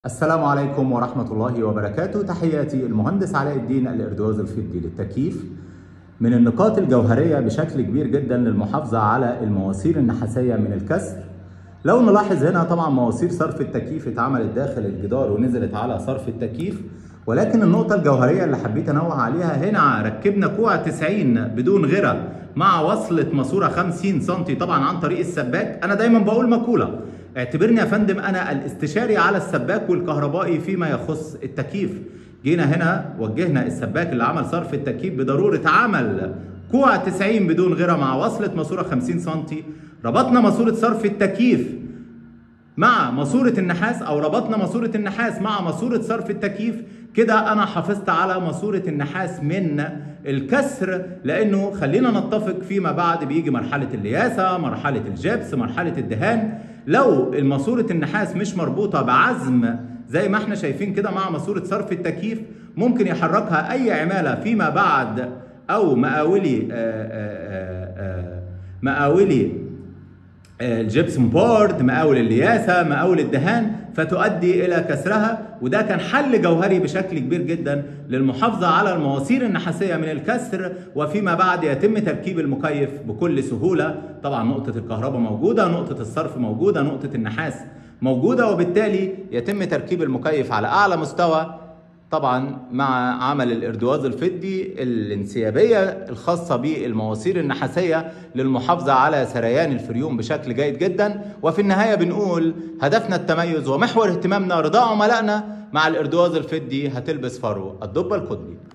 السلام عليكم ورحمة الله وبركاته تحياتي المهندس علاء الدين الإردواز الفضي للتكييف من النقاط الجوهرية بشكل كبير جدا للمحافظة على المواسير النحاسية من الكسر لو نلاحظ هنا طبعا مواسير صرف التكييف اتعملت داخل الجدار ونزلت على صرف التكييف ولكن النقطة الجوهرية اللي حبيت أنوه عليها هنا ركبنا كوع 90 بدون غيرة مع وصلة ماسورة 50 سم طبعا عن طريق السباك أنا دايما بقول مقولة اعتبرني يا فندم أنا الاستشاري على السباك والكهربائي فيما يخص التكييف جينا هنا وجهنا السباك اللي عمل صرف التكييف بضرورة عمل كوع 90 بدون غيرة مع وصلة ماسورة 50 سم ربطنا ماسورة صرف التكييف مع ماسورة النحاس أو ربطنا ماسورة النحاس مع ماسورة صرف التكييف كده أنا حافظت على ماسورة النحاس من الكسر لأنه خلينا نتفق فيما بعد بيجي مرحلة الياسة مرحلة الجبس مرحلة الدهان لو الماسورة النحاس مش مربوطة بعزم زي ما احنا شايفين كده مع ماسورة صرف التكييف ممكن يحركها أي عمالة فيما بعد أو مقاولي آآ آآ مقاولي الجبسون بورد مقاول الياسة مقاول الدهان فتؤدي إلى كسرها وده كان حل جوهري بشكل كبير جدا للمحافظة على المواسير النحاسية من الكسر وفيما بعد يتم تركيب المكيف بكل سهولة طبعا نقطة الكهرباء موجودة نقطة الصرف موجودة نقطة النحاس موجودة وبالتالي يتم تركيب المكيف على أعلى مستوى طبعا مع عمل الاردواز الفضي الانسيابيه الخاصه بالمواسير النحاسيه للمحافظه على سريان الفريون بشكل جيد جدا وفي النهايه بنقول هدفنا التميز ومحور اهتمامنا رضاء عملائنا مع الاردواز الفضي هتلبس فرو الدبه القطبي